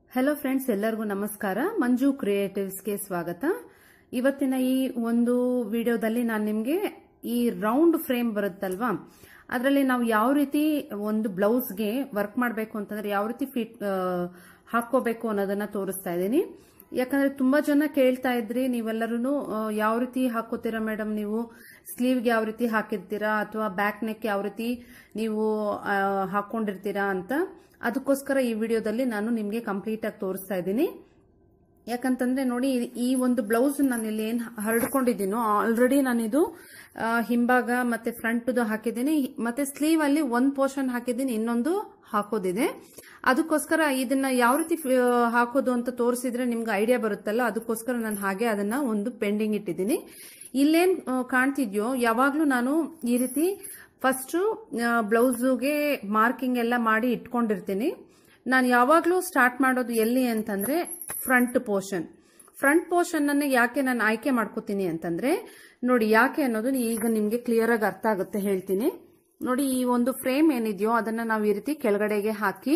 hello friends ಎಲ್ಲರಿಗೂ ನಮಸ್ಕಾರ ಮಂಜು ಕ್ರಿಯೇಟಿವ್ಸ್ಗೆ ಸ್ವಾಗತ ಇವತ್ತಿನ ಈ ಒಂದು ವಿಡಿಯೋದಲ್ಲಿ ನಾನು ನಿಮಗೆ ಈ ರೌಂಡ್ ಫ್ರೇಮ್ ಬರುತ್ತಲ್ವಾ ಅದರಲ್ಲಿ ನಾವು ಯಾವ ರೀತಿ ಒಂದು ಬ್ಲೌಸ್ಗೆ ವರ್ಕ್ ಮಾಡಬೇಕು ಅಂತಂದ್ರೆ ಯಾವ ರೀತಿ ಫಿಟ್ ಹಾಕೋಬೇಕು ಅನ್ನೋದನ್ನ ತೋರಿಸ್ತಾ ಇದ್ದೀನಿ ಯಾಕಂದ್ರೆ ತುಂಬಾ ಜನ ಕೇಳ್ತಾ ಇದ್ರಿ ನೀವೆಲ್ಲರೂ ಯಾವ ರೀತಿ ಹಾಕೋತೀರಾ ಮೇಡಮ್ ನೀವು ಸ್ಲೀವ್ಗೆ ಯಾವ ರೀತಿ ಹಾಕಿರ್ತೀರಾ ಅಥವಾ ಬ್ಯಾಕ್ ನೆಕ್ ಯಾವ ರೀತಿ ನೀವು ಆ, ಹಾಕೊಂಡಿರ್ತೀರಾ ಅಂತ ಅದಕ್ಕೋಸ್ಕರ ಈ ವಿಡಿಯೋದಲ್ಲಿ ನಾನು ನಿಮಗೆ ಕಂಪ್ಲೀಟ್ ಆಗಿ ತೋರಿಸ್ತಾ ಇದ್ದೀನಿ ಯಾಕಂತಂದ್ರೆ ನೋಡಿ ಈ- ಈ ಒಂದು ಬ್ಲೌಸ್ ನಾನು ಇಲ್ಲಿ ಏನ್ ಹರಡ್ಕೊಂಡಿದ್ದೀನೋ ಆಲ್ರೆಡಿ ನಾನಿದು ಆ, ಹಿಂಭಾಗ ಮತ್ತೆ ಫ್ರಂಟ್ ಹಾಕಿದ್ದೀನಿ ಮತ್ತೆ ಸ್ಲೀವ್ ಅಲ್ಲಿ ಒಂದ್ ಪೋರ್ಷನ್ ಹಾಕಿದ್ದೀನಿ ಇನ್ನೊಂದು ಹಾಕೋದಿದೆ ಅದಕ್ಕೋಸ್ಕರ ಇದನ್ನ ಯಾವ ರೀತಿ ಫ- ಹಾಕೋದು ಅಂತ ತೋರಿಸಿದ್ರೆ ನಿಮ್ಗೆ ಐಡಿಯಾ ಬರುತ್ತಲ್ಲ ಅದಕ್ಕೋಸ್ಕರ ನಾನು ಹಾಗೆ ಅದನ್ನ ಒಂದು ಪೆಂಡಿಂಗ್ ಇಟ್ಟಿದ್ದೀನಿ ಇಲ್ಲೇನ್ ಆ, ಕಾಣ್ತಿದ್ಯೋ ಯಾವಾಗ್ಲೂ ನಾನು ಈ ರೀತಿ ಫಸ್ಟ್ ಬ್ಲೌಸ್ಗೆ ಮಾರ್ಕಿಂಗ್ ಎಲ್ಲ ಮಾಡಿ ಇಟ್ಕೊಂಡಿರ್ತೀನಿ ನಾನು ಯಾವಾಗಲೂ ಸ್ಟಾರ್ಟ್ ಮಾಡೋದು ಎಲ್ಲಿ ಅಂತಂದ್ರೆ ಫ್ರಂಟ್ ಪೋರ್ಷನ್ ಫ್ರಂಟ್ ಪೋರ್ಷನ್ ಅನ್ನ ಯಾಕೆ ನಾನು ಆಯ್ಕೆ ಮಾಡ್ಕೋತೀನಿ ಅಂತಂದ್ರೆ ನೋಡಿ ಯಾಕೆ ಅನ್ನೋದು ಈಗ ನಿಮ್ಗೆ ಕ್ಲಿಯರ್ ಆಗಿ ಅರ್ಥ ಆಗುತ್ತೆ ಹೇಳ್ತೀನಿ ನೋಡಿ ಈ ಒಂದು ಫ್ರೇಮ್ ಏನಿದೆಯೋ ಅದನ್ನ ನಾವು ಈ ರೀತಿ ಕೆಳಗಡೆಗೆ ಹಾಕಿ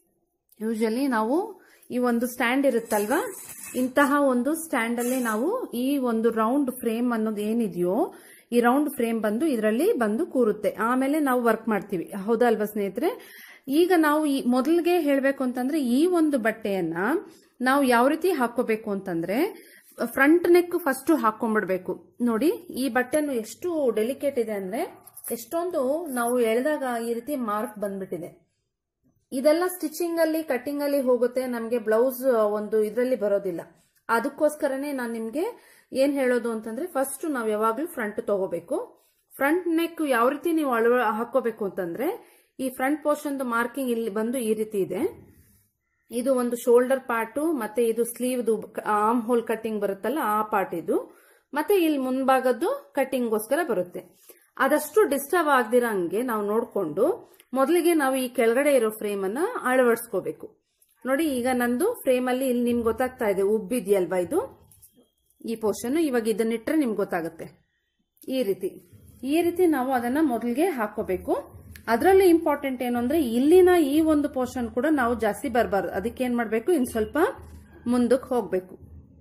ಯೂಶಲಿ ನಾವು ಈ ಒಂದು ಸ್ಟ್ಯಾಂಡ್ ಇರುತ್ತಲ್ವಾ ಇಂತಹ ಒಂದು ಸ್ಟ್ಯಾಂಡ್ ಅಲ್ಲಿ ನಾವು ಈ ಒಂದು ರೌಂಡ್ ಫ್ರೇಮ್ ಅನ್ನೋದು ಏನಿದೆಯೋ ಈ ರೌಂಡ್ ಫ್ರೇಮ್ ಬಂದು ಇದರಲ್ಲಿ ಬಂದು ಕೂರುತ್ತೆ ಆಮೇಲೆ ನಾವು ವರ್ಕ್ ಮಾಡ್ತೀವಿ ಹೌದಲ್ವಾ ಸ್ನೇಹಿತರೆ ಈಗ ನಾವು ಈ ಮೊದಲಿಗೆ ಹೇಳಬೇಕು ಅಂತಂದ್ರೆ ಈ ಒಂದು ಬಟ್ಟೆಯನ್ನ ನಾವು ಯಾವ ರೀತಿ ಹಾಕೋಬೇಕು ಅಂತಂದ್ರೆ ಫ್ರಂಟ್ ನೆಕ್ ಫಸ್ಟ್ ಹಾಕೊಂಡ್ಬಿಡ್ಬೇಕು ನೋಡಿ ಈ ಬಟ್ಟೆನು ಎಷ್ಟು ಡೆಲಿಕೇಟ್ ಇದೆ ಅಂದ್ರೆ ಎಷ್ಟೊಂದು ನಾವು ಎಳೆದಾಗ ಈ ರೀತಿ ಮಾರ್ಕ್ ಬಂದ್ಬಿಟ್ಟಿದೆ ಇದೆಲ್ಲ ಸ್ಟಿಚಿಂಗ್ ಅಲ್ಲಿ ಕಟ್ಟಿಂಗ್ ಅಲ್ಲಿ ಹೋಗುತ್ತೆ ನಮಗೆ ಬ್ಲೌಸ್ ಒಂದು ಇದರಲ್ಲಿ ಬರೋದಿಲ್ಲ ಅದಕ್ಕೋಸ್ಕರನೇ ನಾನು ನಿಮ್ಗೆ ಏನ್ ಹೇಳೋದು ಅಂತಂದ್ರೆ ಫಸ್ಟ್ ನಾವು ಯಾವಾಗ್ಲೂ ಫ್ರಂಟ್ ತಗೋಬೇಕು ಫ್ರಂಟ್ ನೆಕ್ ಯಾವ ರೀತಿ ನೀವು ಅಳವ ಹಾಕೋಬೇಕು ಅಂತಂದ್ರೆ ಈ ಫ್ರಂಟ್ ಪೋರ್ಷನ್ ಮಾರ್ಕಿಂಗ್ ಇಲ್ಲಿ ಬಂದು ಈ ರೀತಿ ಇದೆ ಇದು ಒಂದು ಶೋಲ್ಡರ್ ಪಾರ್ಟು ಮತ್ತೆ ಇದು ಸ್ಲೀವ್ದು ಆರ್ಮ್ ಹೋಲ್ ಕಟ್ಟಿಂಗ್ ಬರುತ್ತಲ್ಲ ಆ ಪಾರ್ಟ್ ಇದು ಮತ್ತೆ ಇಲ್ಲಿ ಮುಂಭಾಗದ್ದು ಕಟ್ಟಿಂಗ್ಗೋಸ್ಕರ ಬರುತ್ತೆ ಅದಷ್ಟು ಡಿಸ್ಟರ್ಬ್ ಆಗದಿರಂಗೆ ನಾವು ನೋಡ್ಕೊಂಡು ಮೊದಲಿಗೆ ನಾವು ಈ ಕೆಳಗಡೆ ಇರೋ ಫ್ರೇಮ್ ಅನ್ನ ಅಳವಡಿಸ್ಕೋಬೇಕು ನೋಡಿ ಈಗ ನಂದು ಫ್ರೇಮ್ ಅಲ್ಲಿ ಇಲ್ಲಿ ನಿಮ್ಗೆ ಗೊತ್ತಾಗ್ತಾ ಇದೆ ಉಬ್ಬಿದೆಯಲ್ವಾ ಇದು ಈ ಪೋರ್ಷನ್ ಇವಾಗ ಇದನ್ನಿಟ್ರೆ ನಿಮ್ಗೆ ಗೊತ್ತಾಗುತ್ತೆ ಈ ರೀತಿ ಈ ರೀತಿ ನಾವು ಅದನ್ನ ಮೊದಲಿಗೆ ಹಾಕೋಬೇಕು ಅದರಲ್ಲಿ ಇಂಪಾರ್ಟೆಂಟ್ ಏನು ಅಂದ್ರೆ ಇಲ್ಲಿನ ಈ ಒಂದು ಪೋರ್ಷನ್ ಕೂಡ ನಾವು ಜಾಸ್ತಿ ಬರಬಾರ್ದು ಅದಕ್ಕೆ ಏನ್ ಮಾಡ್ಬೇಕು ಇನ್ ಸ್ವಲ್ಪ ಮುಂದಕ್ಕೆ ಹೋಗ್ಬೇಕು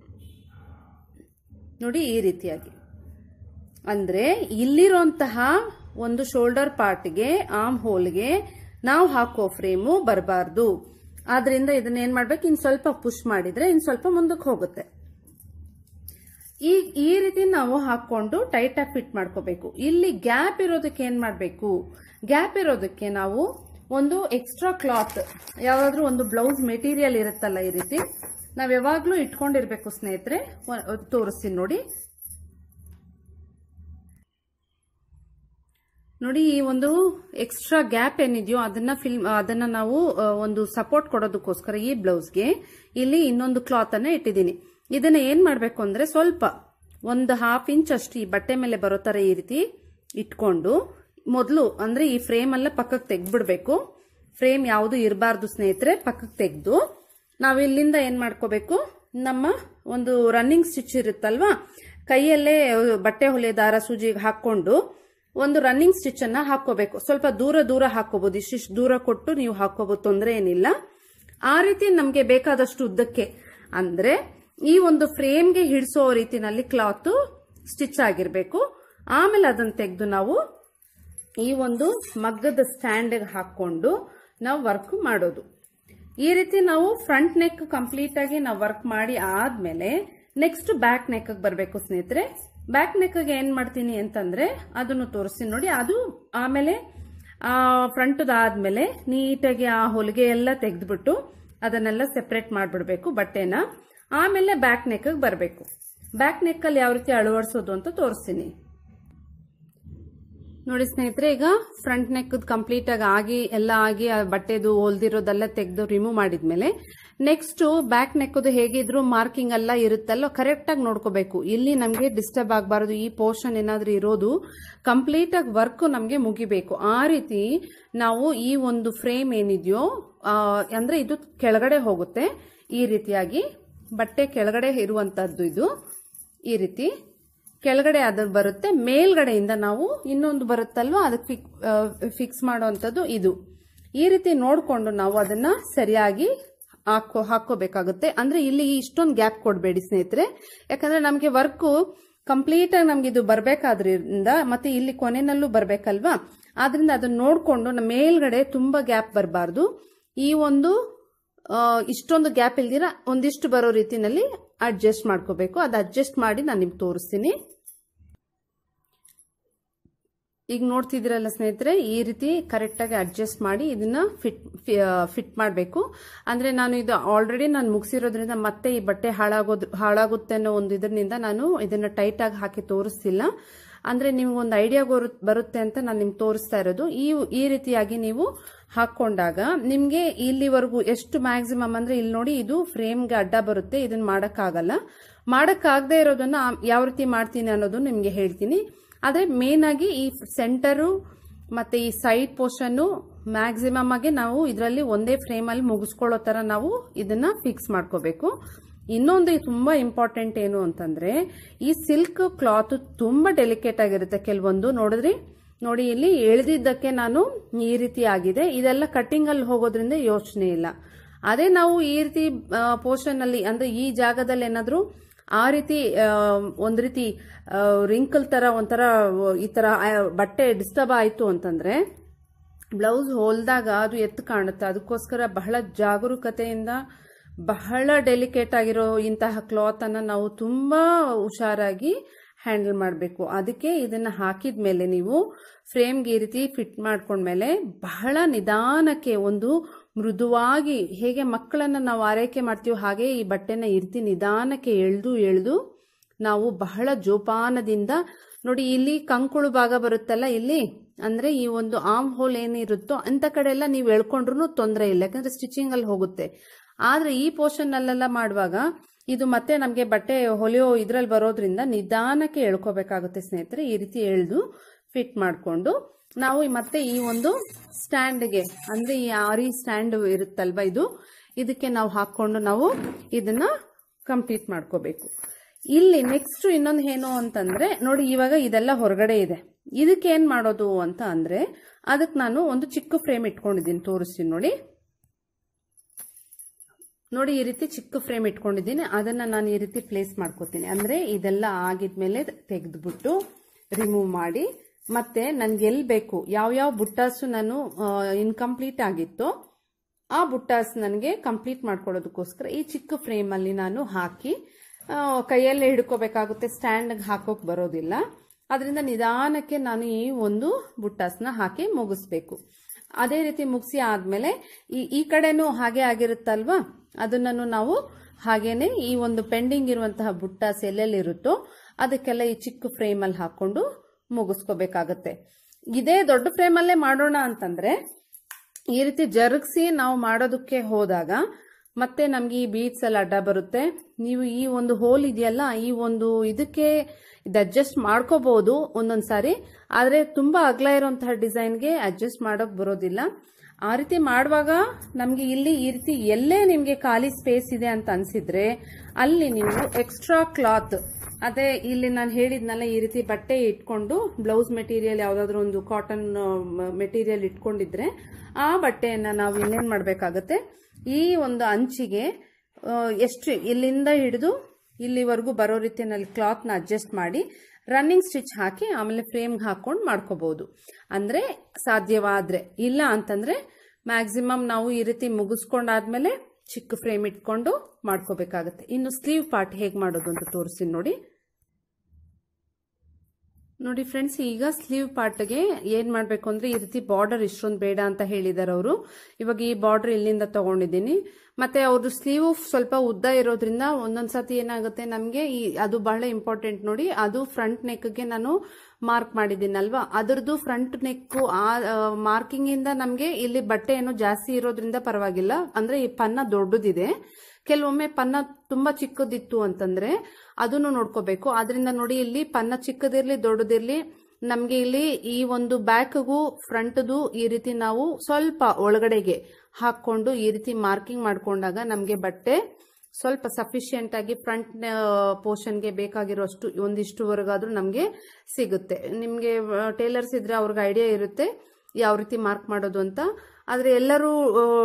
ನೋಡಿ ಈ ರೀತಿಯಾಗಿ ಅಂದ್ರೆ ಇಲ್ಲಿರುವಂತಹ ಒಂದು ಶೋಲ್ಡರ್ ಪಾರ್ಟ್ಗೆ ಆರ್ಮ್ ಹೋಲ್ಗೆ ನಾವು ಹಾಕೋ ಫ್ರೇಮು ಬರಬಾರ್ದು ಆದ್ರಿಂದ ಇದನ್ನ ಏನ್ ಮಾಡ್ಬೇಕು ಇನ್ ಸ್ವಲ್ಪ ಪುಷ್ ಮಾಡಿದ್ರೆ ಇನ್ ಸ್ವಲ್ಪ ಮುಂದಕ್ಕೆ ಹೋಗುತ್ತೆ ಈ ಈ ರೀತಿ ನಾವು ಹಾಕೊಂಡು ಟೈಟ್ ಆಗಿ ಫಿಟ್ ಮಾಡ್ಕೋಬೇಕು ಇಲ್ಲಿ ಗ್ಯಾಪ್ ಇರೋದಕ್ಕೆ ಏನ್ ಮಾಡ್ಬೇಕು ಗ್ಯಾಪ್ ಇರೋದಕ್ಕೆ ನಾವು ಒಂದು ಎಕ್ಸ್ಟ್ರಾ ಕ್ಲಾತ್ ಯಾವ್ದಾದ್ರು ಒಂದು ಬ್ಲೌಸ್ ಮೆಟೀರಿಯಲ್ ಇರುತ್ತಲ್ಲ ಈ ರೀತಿ ನಾವ್ ಯಾವಾಗ್ಲೂ ಇಟ್ಕೊಂಡಿರ್ಬೇಕು ಸ್ನೇಹಿತರೆ ಒ- ತೋರಿಸ್ತೀನಿ ನೋಡಿ ನೋಡಿ ಈ ಒಂದು ಎಕ್ಸ್ಟ್ರಾ ಗ್ಯಾಪ್ ಏನಿದೆಯೋ ಅದನ್ನ ಫಿಲ್ ಅದನ್ನ ನಾವು ಆ, ಒಂದು ಸಪೋರ್ಟ್ ಕೊಡೋದಕ್ಕೋಸ್ಕರ ಈ ಬ್ಲೌಸ್ಗೆ ಇಲ್ಲಿ ಇನ್ನೊಂದು ಕ್ಲಾತ್ ಅನ್ನ ಇಟ್ಟಿದ್ದೀನಿ ಇದನ್ನ ಏನ್ ಮಾಡ್ಬೇಕು ಅಂದ್ರೆ ಸ್ವಲ್ಪ ಒಂದು ಹಾಫ್ ಇಂಚ್ ಅಷ್ಟು ಈ ಬಟ್ಟೆ ಮೇಲೆ ಬರೋ ತರ ಈ ರೀತಿ ಇಟ್ಕೊಂಡು ಮೊದಲು ಅಂದ್ರೆ ಈ ಫ್ರೇಮ್ ಎಲ್ಲ ಪಕ್ಕಕ್ಕೆ ತೆಗ್ದ್ಬಿಡ್ಬೇಕು ಫ್ರೇಮ್ ಯಾವುದು ಇರಬಾರ್ದು ಸ್ನೇಹಿತರೆ ಪಕ್ಕಕ್ಕೆ ತೆಗೆದು ನಾವು ಇಲ್ಲಿಂದ ಏನ್ ಮಾಡ್ಕೋಬೇಕು ನಮ್ಮ ಒಂದು ರನ್ನಿಂಗ್ ಸ್ಟಿಚ್ ಇರುತ್ತಲ್ವಾ ಕೈಯಲ್ಲೇ ಬಟ್ಟೆ ಹೊಲಿಯ ದಾರ ಸೂಜಿಗೆ ಹಾಕೊಂಡು ಒಂದು ರನ್ನಿಂಗ್ ಸ್ಟಿಚ್ ಅನ್ನ ಹಾಕೋಬೇಕು ಸ್ವಲ್ಪ ದೂರ ದೂರ ಹಾಕೋಬಹುದು ಇಷ್ಟಿಷ್ಟು ದೂರ ಕೊಟ್ಟು ನೀವು ಹಾಕೋಬಹುದು ತೊಂದರೆ ಏನಿಲ್ಲ ಆ ರೀತಿ ನಮ್ಗೆ ಬೇಕಾದಷ್ಟು ಉದ್ದಕ್ಕೆ ಅಂದ್ರೆ ಈ ಒಂದು ಫ್ರೇಮ್ಗೆ ಹಿಡಿಸೋ ರೀತಿನಲ್ಲಿ ಕ್ಲಾತ್ ಸ್ಟಿಚ್ ಆಗಿರ್ಬೇಕು ಆಮೇಲೆ ಅದನ್ನ ತೆಗೆದು ನಾವು ಈ ಒಂದು ಮಗ್ಗದ ಸ್ಟ್ಯಾಂಡ್ ಹಾಕೊಂಡು ನಾವು ವರ್ಕ್ ಮಾಡೋದು ಈ ರೀತಿ ನಾವು ಫ್ರಂಟ್ ನೆಕ್ ಕಂಪ್ಲೀಟ್ ಆಗಿ ನಾವು ವರ್ಕ್ ಮಾಡಿ ಆದ್ಮೇಲೆ ನೆಕ್ಸ್ಟ್ ಬ್ಯಾಕ್ ನೆಕ್ ಬರಬೇಕು ಸ್ನೇಹಿತರೆ ಬ್ಯಾಕ್ ನೆಕ್ ಏನ್ ಮಾಡ್ತೀನಿ ಅಂತಂದ್ರೆ ಅದನ್ನು ತೋರಿಸ್ತೀನಿ ನೋಡಿ ಅದು ಆಮೇಲೆ ಫ್ರಂಟ್ ಆದ್ಮೇಲೆ ನೀಟಾಗಿ ಆ ಹೊಲಿಗೆ ಎಲ್ಲ ತೆಗೆದ್ಬಿಟ್ಟು ಅದನ್ನೆಲ್ಲ ಸೆಪರೇಟ್ ಮಾಡ್ಬಿಡ್ಬೇಕು ಬಟ್ಟೆನ ಆಮೇಲೆ ಬ್ಯಾಕ್ ನೆಕ್ ಬರಬೇಕು ಬ್ಯಾಕ್ ನೆಕ್ ಅಲ್ಲಿ ಯಾವ ರೀತಿ ಅಳವಡಿಸೋದು ಅಂತ ತೋರಿಸ್ತೀನಿ ನೋಡಿ ಸ್ನೇಹಿತರೆ ಈಗ ಫ್ರಂಟ್ ನೆಕ್ ಕಂಪ್ಲೀಟ್ ಆಗಿ ಆಗಿ ಎಲ್ಲ ಆಗಿ ಆ ಬಟ್ಟೆದು ಹೊಲ್ದಿರೋದೆಲ್ಲ ತೆಗೆದು ರಿಮೂವ್ ಮಾಡಿದ್ಮೇಲೆ ನೆಕ್ಸ್ಟ್ ಬ್ಯಾಕ್ ನೆಕ್ದು ಹೇಗಿದ್ರು ಮಾರ್ಕಿಂಗ್ ಎಲ್ಲ ಇರುತ್ತಲ್ಲ ಕರೆಕ್ಟ್ ಆಗಿ ನೋಡ್ಕೋಬೇಕು ಇಲ್ಲಿ ನಮಗೆ ಡಿಸ್ಟರ್ಬ್ ಆಗಬಾರದು ಈ ಪೋರ್ಷನ್ ಏನಾದ್ರೂ ಇರೋದು ಕಂಪ್ಲೀಟ್ ಆಗಿ ವರ್ಕ್ ನಮಗೆ ಮುಗಿಬೇಕು ಆ ರೀತಿ ನಾವು ಈ ಒಂದು ಫ್ರೇಮ್ ಏನಿದೆಯೋ ಆ, ಅಂದ್ರೆ ಇದು ಕೆಳಗಡೆ ಹೋಗುತ್ತೆ ಈ ರೀತಿಯಾಗಿ ಬಟ್ಟೆ ಕೆಳಗಡೆ ಇರುವಂತದ್ದು ಇದು ಈ ರೀತಿ ಕೆಳಗಡೆ ಅದು ಬರುತ್ತೆ ಮೇಲ್ಗಡೆಯಿಂದ ನಾವು ಇನ್ನೊಂದು ಬರುತ್ತಲ್ವಾ ಅದಕ್ಕೆ ಫಿಕ್ಸ್ ಮಾಡುವಂಥದ್ದು ಇದು ಈ ರೀತಿ ನೋಡಿಕೊಂಡು ನಾವು ಅದನ್ನ ಸರಿಯಾಗಿ ಹಾಕೋ ಹಾಕೋಬೇಕಾಗುತ್ತೆ ಅಂದ್ರೆ ಇಲ್ಲಿ ಇಷ್ಟೊಂದು ಗ್ಯಾಪ್ ಕೊಡಬೇಡಿ ಸ್ನೇಹಿತರೆ ಯಾಕಂದ್ರೆ ನಮಗೆ ವರ್ಕು ಕಂಪ್ಲೀಟ್ ಆಗಿ ನಮ್ಗೆ ಇದು ಬರ್ಬೇಕಾದ್ರಿಂದ ಮತ್ತೆ ಇಲ್ಲಿ ಕೊನೆನಲ್ಲೂ ಬರ್ಬೇಕಲ್ವಾ ಆದ್ರಿಂದ ಅದನ್ನ ನೋಡ್ಕೊಂಡು ನಮ್ಮ ಮೇಲ್ಗಡೆ ತುಂಬಾ ಗ್ಯಾಪ್ ಬರಬಾರ್ದು ಈ ಒಂದು ಆ, ಇಷ್ಟೊಂದು ಗ್ಯಾಪ್ ಇಲ್ದಿರ ಒಂದಿಷ್ಟು ಬರೋ ರೀತಿನಲ್ಲಿ ಅಡ್ಜಸ್ಟ್ ಮಾಡ್ಕೋಬೇಕು ಅದು ಅಡ್ಜಸ್ಟ್ ಮಾಡಿ ನಾನು ನಿಮ್ಗೆ ತೋರಿಸ್ತೀನಿ ಈಗ ನೋಡ್ತಿದ್ದೀರಲ್ಲ ಸ್ನೇಹಿತರೆ ಈ ರೀತಿ ಕರೆಕ್ಟಾಗಿ ಅಡ್ಜಸ್ಟ್ ಮಾಡಿ ಇದನ್ನ ಫಿಟ್ ಫಿಟ್ ಮಾಡಬೇಕು ಅಂದ್ರೆ ನಾನು ಇದು ಆಲ್ರೆಡಿ ನಾನು ಮುಗಿಸಿರೋದ್ರಿಂದ ಮತ್ತೆ ಈ ಬಟ್ಟೆ ಹಾಳಾಗೋದ್ ಹಾಳಾಗುತ್ತೆ ಅನ್ನೋ ಒಂದು ಇದರಿಂದ ನಾನು ಇದನ್ನ ಟೈಟ್ ಆಗಿ ಹಾಕಿ ತೋರಿಸ್ತಿಲ್ಲ ಅಂದ್ರೆ ನಿಮ್ಗೆ ಒಂದು ಐಡಿಯಾ ಬರುತ್ತೆ ಅಂತ ನಾನು ನಿಮ್ಗೆ ತೋರಿಸ್ತಾ ಇರೋದು ಈ ಈ ರೀತಿಯಾಗಿ ನೀವು ಹಾಕೊಂಡಾಗ ನಿಮ್ಗೆ ಇಲ್ಲಿವರೆಗೂ ಎಷ್ಟು ಮ್ಯಾಕ್ಸಿಮಮ್ ಅಂದ್ರೆ ಇಲ್ಲಿ ನೋಡಿ ಇದು ಫ್ರೇಮ್ಗೆ ಅಡ್ಡ ಬರುತ್ತೆ ಇದನ್ನ ಮಾಡಕ್ಕಾಗಲ್ಲ ಮಾಡಕ್ಕಾಗದೇ ಇರೋದನ್ನ ಯಾವ ರೀತಿ ಮಾಡ್ತೀನಿ ಅನ್ನೋದು ನಿಮ್ಗೆ ಹೇಳ್ತೀನಿ ಆದ್ರೆ ಮೇನ್ ಆಗಿ ಈ ಸೆಂಟರು ಮತ್ತೆ ಈ ಸೈಡ್ ಪೋರ್ಷನ್ ಮ್ಯಾಕ್ಸಿಮಮ್ ಆಗಿ ನಾವು ಇದರಲ್ಲಿ ಒಂದೇ ಫ್ರೇಮ್ ಅಲ್ಲಿ ಮುಗಿಸ್ಕೊಳ್ಳೋ ತರ ನಾವು ಇದನ್ನ ಫಿಕ್ಸ್ ಮಾಡ್ಕೋಬೇಕು ಇನ್ನೊಂದು ತುಂಬಾ ಇಂಪಾರ್ಟೆಂಟ್ ಏನು ಅಂತಂದ್ರೆ ಈ ಸಿಲ್ಕ್ ಕ್ಲಾತ್ ತುಂಬಾ ಡೆಲಿಕೇಟ್ ಆಗಿರುತ್ತೆ ಕೆಲವೊಂದು ನೋಡಿದ್ರಿ ನೋಡಿ ಇಲ್ಲಿ ಎಳೆದಿದ್ದಕ್ಕೆ ನಾನು ಈ ರೀತಿ ಆಗಿದೆ ಇದೆಲ್ಲ ಕಟ್ಟಿಂಗ್ ಅಲ್ಲಿ ಹೋಗೋದ್ರಿಂದ ಯೋಚನೆ ಇಲ್ಲ ಅದೇ ನಾವು ಈ ರೀತಿ ಪೋರ್ಷನ್ ಅಲ್ಲಿ ಅಂದ್ರೆ ಈ ಜಾಗದಲ್ಲಿ ಏನಾದ್ರೂ ಆ ರೀತಿ ಆ, ಒಂದ್ ರೀತಿ ರಿಂಕಲ್ ತರ ಒಂಥರ ಈ ತರ ಆ, ಬಟ್ಟೆ ಡಿಸ್ಟರ್ಬ್ ಆಯ್ತು ಅಂತಂದ್ರೆ ಬ್ಲೌಸ್ ಹೊಲ್ದಾಗ ಅದು ಎತ್ತು ಕಾಣುತ್ತೆ ಅದಕ್ಕೋಸ್ಕರ ಬಹಳ ಜಾಗರೂಕತೆಯಿಂದ ಬಹಳ ಡೆಲಿಕೇಟ್ ಆಗಿರೋ ಇಂತಹ ಕ್ಲಾತ್ ಅನ್ನ ನಾವು ತುಂಬಾ ಹುಷಾರಾಗಿ ಹ್ಯಾಂಡಲ್ ಮಾಡಬೇಕು ಅದಕ್ಕೆ ಇದನ್ನ ಹಾಕಿದ ಮೇಲೆ ನೀವು ಫ್ರೇಮ್ಗೆ ಈ ರೀತಿ ಫಿಟ್ ಮಾಡ್ಕೊಂಡ್ಮೇಲೆ ಬಹಳ ನಿಧಾನಕ್ಕೆ ಒಂದು ಮೃದುವಾಗಿ ಹೇಗೆ ಮಕ್ಕಳನ್ನ ನಾವು ಆರೈಕೆ ಮಾಡ್ತೀವೋ ಹಾಗೆ ಈ ಬಟ್ಟೆನ ಈ ರೀತಿ ನಿಧಾನಕ್ಕೆ ಎಳೆದು ಎಳೆದು ನಾವು ಬಹಳ ಜೋಪಾನದಿಂದ ನೋಡಿ ಇಲ್ಲಿ ಕಂಕುಳು ಭಾಗ ಬರುತ್ತಲ್ಲ ಇಲ್ಲಿ ಅಂದ್ರೆ ಈ ಒಂದು ಆರ್ಮ್ ಹೋಲ್ ಏನಿರುತ್ತೋ ಅಂತ ಕಡೆ ಎಲ್ಲ ನೀವು ಎಳ್ಕೊಂಡ್ರು ತೊಂದರೆ ಇಲ್ಲ ಯಾಕಂದ್ರೆ ಸ್ಟಿಚಿಂಗ್ ಅಲ್ಲಿ ಹೋಗುತ್ತೆ ಆದ್ರೆ ಈ ಪೋರ್ಷನ್ ಅಲ್ಲೆಲ್ಲ ಮಾಡುವಾಗ ಇದು ಮತ್ತೆ ನಮಗೆ ಬಟ್ಟೆ ಹೊಲಿಯೋ ಇದ್ರಲ್ಲಿ ಬರೋದ್ರಿಂದ ನಿಧಾನಕ್ಕೆ ಎಳ್ಕೋಬೇಕಾಗುತ್ತೆ ಸ್ನೇಹಿತರೆ ಈ ರೀತಿ ಎಳೆದು ಫಿಟ್ ಮಾಡಿಕೊಂಡು ನಾವು ಮತ್ತೆ ಈ ಒಂದು ಸ್ಟ್ಯಾಂಡ್ಗೆ ಅಂದ್ರೆ ಈ ಆರಿ ಸ್ಟ್ಯಾಂಡ್ ಇರುತ್ತಲ್ವಾ ಇದು ಇದಕ್ಕೆ ನಾವು ಹಾಕೊಂಡು ನಾವು ಇದನ್ನ ಕಂಪ್ಲೀಟ್ ಮಾಡ್ಕೋಬೇಕು ಇಲ್ಲಿ ನೆಕ್ಸ್ಟ್ ಇನ್ನೊಂದು ಏನು ಅಂತಂದ್ರೆ ನೋಡಿ ಇವಾಗ ಇದೆಲ್ಲ ಹೊರಗಡೆ ಇದೆ ಇದಕ್ಕೆ ಏನ್ ಮಾಡೋದು ಅಂತ ಅಂದ್ರೆ ಅದಕ್ಕೆ ನಾನು ಒಂದು ಚಿಕ್ಕ ಫ್ರೇಮ್ ಇಟ್ಕೊಂಡಿದ್ದೀನಿ ತೋರಿಸ್ತೀನಿ ನೋಡಿ ನೋಡಿ ಈ ರೀತಿ ಚಿಕ್ಕ ಫ್ರೇಮ್ ಇಟ್ಕೊಂಡಿದ್ದೀನಿ ಅದನ್ನ ನಾನು ಈ ರೀತಿ ಪ್ಲೇಸ್ ಮಾಡ್ಕೋತೀನಿ ಅಂದ್ರೆ ಇದೆಲ್ಲ ಆಗಿದ್ಮೇಲೆ ತೆಗೆದ್ಬಿಟ್ಟು ರಿಮೂವ್ ಮಾಡಿ ಮತ್ತೆ ನನ್ಗೆ ಎಲ್ಲಿ ಬೇಕು ಯಾವ್ಯಾವ ಬುಟ್ಟಾಸು ನಾನು ಇನ್ಕಂಪ್ಲೀಟ್ ಆಗಿತ್ತೋ ಆ ಬುಟ್ಟಾಸ್ ನನಗೆ ಕಂಪ್ಲೀಟ್ ಮಾಡ್ಕೊಳ್ಳೋದಕ್ಕೋಸ್ಕರ ಈ ಚಿಕ್ಕ ಫ್ರೇಮ್ ಅಲ್ಲಿ ನಾನು ಹಾಕಿ ಆ, ಕೈಯಲ್ಲೇ ಹಿಡ್ಕೋಬೇಕಾಗುತ್ತೆ ಸ್ಟ್ಯಾಂಡ್ ಹಾಕೋಕ್ ಬರೋದಿಲ್ಲ ಅದರಿಂದ ನಿಧಾನಕ್ಕೆ ನಾನು ಈ ಒಂದು ಬುಟ್ಟಾಸ್ನ ಹಾಕಿ ಮುಗಿಸ್ಬೇಕು ಅದೇ ರೀತಿ ಮುಗಿಸಿ ಆದ್ಮೇಲೆ ಈ ಈ ಕಡೆನೂ ಹಾಗೆ ಆಗಿರುತ್ತಲ್ವಾ ಅದನ್ನು ನಾವು ಹಾಗೇನೆ ಈ ಒಂದು ಪೆಂಡಿಂಗ್ ಇರುವಂತಹ ಬುಟ್ಟಾಸ್ ಎಲ್ಲೆಲ್ಲಿರುತ್ತೋ ಅದಕ್ಕೆಲ್ಲ ಈ ಚಿಕ್ಕ ಫ್ರೇಮ್ ಅಲ್ಲಿ ಹಾಕೊಂಡು ಮುಗಿಸ್ಕೋಬೇಕಾಗತ್ತೆ ಇದೇ ದೊಡ್ಡ ಫ್ರೇಮ್ ಅಲ್ಲೇ ಮಾಡೋಣ ಅಂತಂದ್ರೆ ಈ ರೀತಿ ಜರುಗಿಸಿ ನಾವು ಮಾಡೋದಕ್ಕೆ ಹೋದಾಗ ಮತ್ತೆ ನಮ್ಗೆ ಈ ಬೀಟ್ಸ್ ಎಲ್ಲ ಅಡ್ಡ ಬರುತ್ತೆ ನೀವು ಈ ಒಂದು ಹೋಲ್ ಇದೆಯಲ್ಲ ಈ ಒಂದು ಇದಕ್ಕೆ ಇದು ಅಡ್ಜಸ್ಟ್ ಮಾಡ್ಕೋಬಹುದು ಒಂದೊಂದ್ ಸಾರಿ ಆದ್ರೆ ತುಂಬಾ ಅಗ್ಲ ಇರುವಂತಹ ಡಿಸೈನ್ಗೆ ಅಡ್ಜಸ್ಟ್ ಮಾಡೋಕ್ ಬರೋದಿಲ್ಲ ಆ ರೀತಿ ಮಾಡುವಾಗ ನಮ್ಗೆ ಇಲ್ಲಿ ಈ ರೀತಿ ಎಲ್ಲೇ ನಿಮ್ಗೆ ಖಾಲಿ ಸ್ಪೇಸ್ ಇದೆ ಅಂತ ಅನ್ಸಿದ್ರೆ ಅಲ್ಲಿ ನೀವು ಎಕ್ಸ್ಟ್ರಾ ಕ್ಲಾತ್ ಅದೇ ಇಲ್ಲಿ ನಾನು ಹೇಳಿದ್ನಲ್ಲ ಈ ರೀತಿ ಬಟ್ಟೆ ಇಟ್ಕೊಂಡು ಬ್ಲೌಸ್ ಮೆಟೀರಿಯಲ್ ಯಾವ್ದಾದ್ರು ಒಂದು ಕಾಟನ್ ಮೆಟೀರಿಯಲ್ ಇಟ್ಕೊಂಡಿದ್ರೆ ಆ ಬಟ್ಟೆಯನ್ನ ನಾವು ಇನ್ನೇನ್ ಮಾಡ್ಬೇಕಾಗತ್ತೆ ಈ ಒಂದು ಅಂಚಿಗೆ ಆ, ಎಷ್ಟು ಇಲ್ಲಿಂದ ಹಿಡಿದು ಇಲ್ಲಿವರೆಗೂ ಬರೋ ರೀತಿಯಲ್ಲಿ ಕ್ಲಾತ್ನ ಅಡ್ಜಸ್ಟ್ ಮಾಡಿ ರನ್ನಿಂಗ್ ಸ್ಟಿಚ್ ಹಾಕಿ ಆಮೇಲೆ ಫ್ರೇಮ್ಗೆ ಹಾಕೊಂಡು ಮಾಡ್ಕೋಬಹುದು ಅಂದ್ರೆ ಸಾಧ್ಯವಾದ್ರೆ ಇಲ್ಲ ಅಂತಂದ್ರೆ ಮ್ಯಾಕ್ಸಿಮಮ್ ನಾವು ಈ ರೀತಿ ಮುಗಿಸ್ಕೊಂಡಾದ್ಮೇಲೆ ಚಿಕ್ಕ ಫ್ರೇಮ್ ಇಟ್ಕೊಂಡು ಮಾಡ್ಕೋಬೇಕಾಗತ್ತೆ ಇನ್ನು ಸ್ಲೀವ್ ಪಾರ್ಟ್ ಹೇಗೆ ಮಾಡೋದು ಅಂತ ತೋರಿಸ್ತೀನಿ ನೋಡಿ ನೋಡಿ ಫ್ರೆಂಡ್ಸ್ ಈಗ ಸ್ಲೀವ್ ಪಾರ್ಟ್ಗೆ ಏನ್ ಮಾಡ್ಬೇಕು ಅಂದ್ರೆ ಈ ರೀತಿ ಬಾರ್ಡರ್ ಇಷ್ಟೊಂದು ಬೇಡ ಅಂತ ಹೇಳಿದಾರೆ ಅವರು ಇವಾಗ ಈ ಬಾರ್ಡರ್ ಇಲ್ಲಿಂದ ತಗೊಂಡಿದ್ದೀನಿ ಮತ್ತೆ ಅವ್ರದ್ದು ಸ್ಲೀವ್ ಸ್ವಲ್ಪ ಉದ್ದ ಇರೋದ್ರಿಂದ ಒಂದೊಂದ್ಸತಿ ಏನಾಗುತ್ತೆ ನಮಗೆ ಈ ಅದು ಬಹಳ ಇಂಪಾರ್ಟೆಂಟ್ ನೋಡಿ ಅದು ಫ್ರಂಟ್ ನೆಕ್ಗೆ ನಾನು ಮಾರ್ಕ್ ಮಾಡಿದ್ದೀನಲ್ವಾ ಅದರದ್ದು ಫ್ರಂಟ್ ನೆಕ್ ಆ ಮಾರ್ಕಿಂಗ್ ಇಂದ ನಮಗೆ ಇಲ್ಲಿ ಬಟ್ಟೆ ಏನು ಜಾಸ್ತಿ ಇರೋದ್ರಿಂದ ಪರವಾಗಿಲ್ಲ ಅಂದ್ರೆ ಈ ಪನ್ನ ದೊಡ್ಡದಿದೆ ಕೆಲವೊಮ್ಮೆ ಪನ್ನ ತುಂಬಾ ಚಿಕ್ಕದಿತ್ತು ಅಂತಂದ್ರೆ ಅದನ್ನು ನೋಡ್ಕೋಬೇಕು ಅದರಿಂದ ನೋಡಿ ಇಲ್ಲಿ ಪನ್ನ ಚಿಕ್ಕದಿರ್ಲಿ ದೊಡ್ಡದಿರ್ಲಿ ನಮ್ಗೆ ಇಲ್ಲಿ ಈ ಒಂದು ಬ್ಯಾಕ್ಗೂ ಫ್ರಂಟ್ದು ಈ ರೀತಿ ನಾವು ಸ್ವಲ್ಪ ಒಳಗಡೆಗೆ ಹಾಕೊಂಡು ಈ ರೀತಿ ಮಾರ್ಕಿಂಗ್ ಮಾಡ್ಕೊಂಡಾಗ ನಮ್ಗೆ ಬಟ್ಟೆ ಸ್ವಲ್ಪ ಸಫಿಶಿಯಂಟ್ ಆಗಿ ಫ್ರಂಟ್ ಪೋರ್ಷನ್ಗೆ ಬೇಕಾಗಿರೋಷ್ಟು ಒಂದಿಷ್ಟುವರೆಗಾದ್ರೂ ನಮಗೆ ಸಿಗುತ್ತೆ ನಿಮಗೆ ಟೇಲರ್ಸ್ ಇದ್ರೆ ಅವ್ರಿಗೆ ಐಡಿಯಾ ಇರುತ್ತೆ ಯಾವ ರೀತಿ ಮಾರ್ಕ್ ಮಾಡೋದು ಅಂತ ಆದ್ರೆ ಎಲ್ಲರೂ ಆ,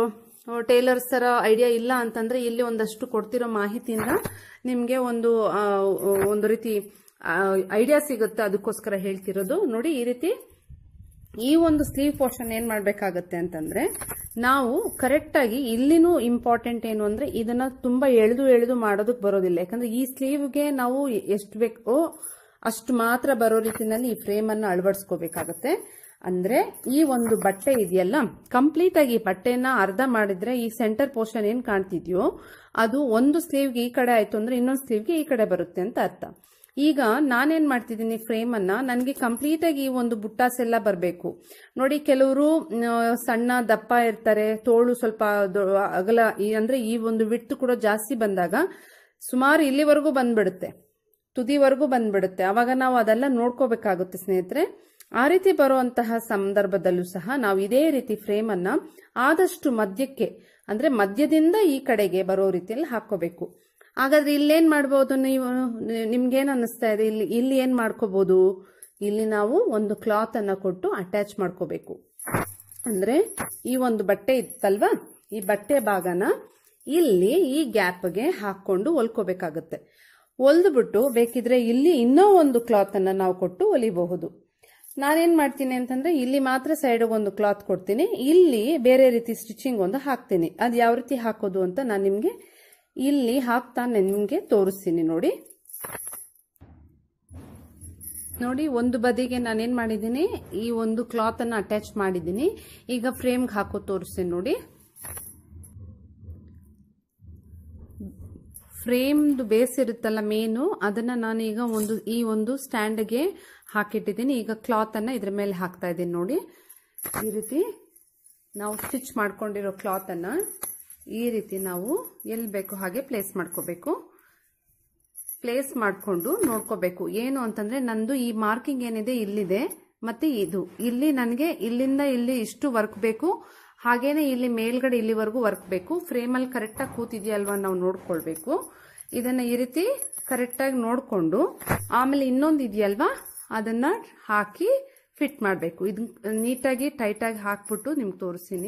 ಟೈಲರ್ಸ್ ತರ ಐಡಿಯಾ ಇಲ್ಲ ಅಂತಂದ್ರೆ ಇಲ್ಲಿ ಒಂದಷ್ಟು ಕೊಡ್ತಿರೋ ಮಾಹಿತಿಯಿಂದ ನಿಮ್ಗೆ ಒಂದು ಆ, ಒಂದು ರೀತಿ ಐಡಿಯಾ ಸಿಗುತ್ತೆ ಅದಕ್ಕೋಸ್ಕರ ಹೇಳ್ತಿರೋದು ನೋಡಿ ಈ ರೀತಿ ಈ ಒಂದು ಸ್ಲೀವ್ ಪೋರ್ಷನ್ ಏನ್ ಮಾಡ್ಬೇಕಾಗತ್ತೆ ಅಂತಂದ್ರೆ ನಾವು ಕರೆಕ್ಟ್ ಆಗಿ ಇಲ್ಲಿನೂ ಇಂಪಾರ್ಟೆಂಟ್ ಏನು ಅಂದ್ರೆ ಇದನ್ನ ತುಂಬಾ ಎಳೆದು ಎಳೆದು ಮಾಡೋದಕ್ಕೆ ಬರೋದಿಲ್ಲ ಯಾಕಂದ್ರೆ ಈ ಸ್ಲೀವ್ಗೆ ನಾವು ಎಷ್ಟು ಬೇಕೋ ಅಷ್ಟು ಮಾತ್ರ ಬರೋ ರೀತಿನಲ್ಲಿ ಈ ಫ್ರೇಮ್ ಅನ್ನ ಅಳವಡಿಸ್ಕೋಬೇಕಾಗತ್ತೆ ಅಂದ್ರೆ ಈ ಒಂದು ಬಟ್ಟೆ ಇದೆಯಲ್ಲ ಕಂಪ್ಲೀಟ್ ಆಗಿ ಬಟ್ಟೆನ ಅರ್ಧ ಮಾಡಿದ್ರೆ ಈ ಸೆಂಟರ್ ಪೋರ್ಷನ್ ಏನ್ ಕಾಣ್ತಿದ್ಯೋ ಅದು ಒಂದು ಸ್ಲೀವ್ಗೆ ಈ ಕಡೆ ಆಯ್ತು ಅಂದ್ರೆ ಇನ್ನೊಂದು ಸ್ಲೀವ್ಗೆ ಈ ಕಡೆ ಬರುತ್ತೆ ಅಂತ ಅರ್ಥ ಈಗ ನಾನೇನ್ ಮಾಡ್ತಿದ್ದೀನಿ ಫ್ರೇಮ್ ಅನ್ನ ನನಗೆ ಕಂಪ್ಲೀಟ್ ಆಗಿ ಈ ಒಂದು ಬುಟ್ಟಾಸ್ ಎಲ್ಲ ಬರಬೇಕು ನೋಡಿ ಕೆಲವರು ಸಣ್ಣ ದಪ್ಪ ಇರ್ತಾರೆ ತೋಳು ಸ್ವಲ್ಪ ದೊ- ಅಗಲ ಈ ಅಂದ್ರೆ ಈ ಒಂದು ವಿಡ್ತ್ ಕೂಡ ಜಾಸ್ತಿ ಬಂದಾಗ ಸುಮಾರು ಇಲ್ಲಿವರೆಗೂ ಬಂದ್ಬಿಡುತ್ತೆ ತುದಿವರೆಗೂ ಬಂದ್ಬಿಡುತ್ತೆ ಅವಾಗ ನಾವು ಅದೆಲ್ಲ ನೋಡ್ಕೋಬೇಕಾಗುತ್ತೆ ಸ್ನೇಹಿತರೆ ಆ ರೀತಿ ಬರುವಂತಹ ಸಂದರ್ಭದಲ್ಲೂ ಸಹ ನಾವು ಇದೇ ರೀತಿ ಫ್ರೇಮ್ ಅನ್ನ ಆದಷ್ಟು ಮಧ್ಯಕ್ಕೆ ಅಂದ್ರೆ ಮಧ್ಯದಿಂದ ಈ ಕಡೆಗೆ ಬರೋ ರೀತಿಯಲ್ಲಿ ಹಾಕೋಬೇಕು ಹಾಗಾದ್ರೆ ಇಲ್ಲೇನ್ ಮಾಡ್ಬೋದು ನೀವು ನಿಮ್ಗೇನ್ ಅನ್ನಿಸ್ತಾ ಇದೆ ಇಲ್ಲಿ ಇಲ್ಲಿ ಏನ್ ಮಾಡ್ಕೋಬಹುದು ಇಲ್ಲಿ ನಾವು ಒಂದು ಕ್ಲಾತ್ ಅನ್ನ ಕೊಟ್ಟು ಅಟ್ಯಾಚ್ ಮಾಡ್ಕೋಬೇಕು ಅಂದ್ರೆ ಈ ಒಂದು ಬಟ್ಟೆ ಇತ್ತಲ್ವಾ ಈ ಬಟ್ಟೆ ಭಾಗನ ಇಲ್ಲಿ ಈ ಗ್ಯಾಪ್ಗೆ ಹಾಕೊಂಡು ಹೊಲ್ಕೋಬೇಕಾಗತ್ತೆ ಹೊಲ್ದ್ಬಿಟ್ಟು ಬೇಕಿದ್ರೆ ಇಲ್ಲಿ ಇನ್ನೂ ಒಂದು ಕ್ಲಾತ್ ಅನ್ನ ನಾವು ಕೊಟ್ಟು ಹೊಲಿಬಹುದು ನಾನೇನ್ ಮಾಡ್ತೀನಿ ಅಂತಂದ್ರೆ ಇಲ್ಲಿ ಮಾತ್ರ ಸೈಡ್ ಒಂದು ಕ್ಲಾತ್ ಕೊಡ್ತೀನಿ ಇಲ್ಲಿ ಬೇರೆ ರೀತಿ ಸ್ಟಿಚಿಂಗ್ ಒಂದು ಹಾಕ್ತೀನಿ ಅದು ಯಾವ ರೀತಿ ಹಾಕೋದು ಅಂತ ನಾನು ನಿಮ್ಗೆ ಇಲ್ಲಿ ಹಾಕ್ತಾ ನಿಮ್ಗೆ ತೋರಿಸ್ತೀನಿ ನೋಡಿ ನೋಡಿ ಒಂದು ಬದಿಗೆ ನಾನೇನ್ ಮಾಡಿದ್ದೀನಿ ಈ ಒಂದು ಕ್ಲಾತ್ ಅನ್ನ ಅಟ್ಯಾಚ್ ಮಾಡಿದ್ದೀನಿ ಈಗ ಫ್ರೇಮ್ಗೆ ಹಾಕೋ ತೋರಿಸ್ತೀನಿ ನೋಡಿ ಫ್ರೇಮ್ದು ಬೇಸ್ ಇರುತ್ತಲ್ಲ ಮೇನು ಅದನ್ನ ನಾನು ಈಗ ಒಂದು ಈ ಒಂದು ಸ್ಟ್ಯಾಂಡ್ಗೆ ಹಾಕಿಟ್ಟಿದ್ದೀನಿ ಈಗ ಕ್ಲಾತ್ ಅನ್ನ ಇದ್ರ ಮೇಲೆ ಹಾಕ್ತಾ ಇದ್ದೀನಿ ನೋಡಿ ಈ ರೀತಿ ನಾವು ಸ್ಟಿಚ್ ಮಾಡ್ಕೊಂಡಿರೋ ಕ್ಲಾತ್ ಅನ್ನ ಈ ರೀತಿ ನಾವು ಎಲ್ಲಿ ಬೇಕು ಹಾಗೆ ಪ್ಲೇಸ್ ಮಾಡ್ಕೋಬೇಕು ಪ್ಲೇಸ್ ಮಾಡಿಕೊಂಡು ನೋಡ್ಕೋಬೇಕು ಏನು ಅಂತಂದ್ರೆ ನಂದು ಈ ಮಾರ್ಕಿಂಗ್ ಏನಿದೆ ಇಲ್ಲಿದೆ ಮತ್ತೆ ಇದು ಇಲ್ಲಿ ನನಗೆ ಇಲ್ಲಿಂದ ಇಲ್ಲಿ ಇಷ್ಟು ವರ್ಕ್ ಬೇಕು ಹಾಗೇನೆ ಇಲ್ಲಿ ಮೇಲ್ಗಡೆ ಇಲ್ಲಿವರೆಗೂ ವರ್ಕ್ ಬೇಕು ಫ್ರೇಮಲ್ಲಿ ಕರೆಕ್ಟಾಗಿ ಕೂತಿದೆಯಲ್ವಾ ನಾವು ನೋಡ್ಕೊಳ್ಬೇಕು ಇದನ್ನ ಈ ರೀತಿ ಕರೆಕ್ಟಾಗಿ ನೋಡಿಕೊಂಡು ಆಮೇಲೆ ಇನ್ನೊಂದು ಇದೆಯಲ್ವಾ ಅದನ್ನ ಹಾಕಿ ಫಿಟ್ ಮಾಡಬೇಕು ಇದು ನೀಟಾಗಿ ಟೈಟಾಗಿ ಹಾಕ್ಬಿಟ್ಟು ನಿಮ್ಗೆ ತೋರಿಸ್ತೀನಿ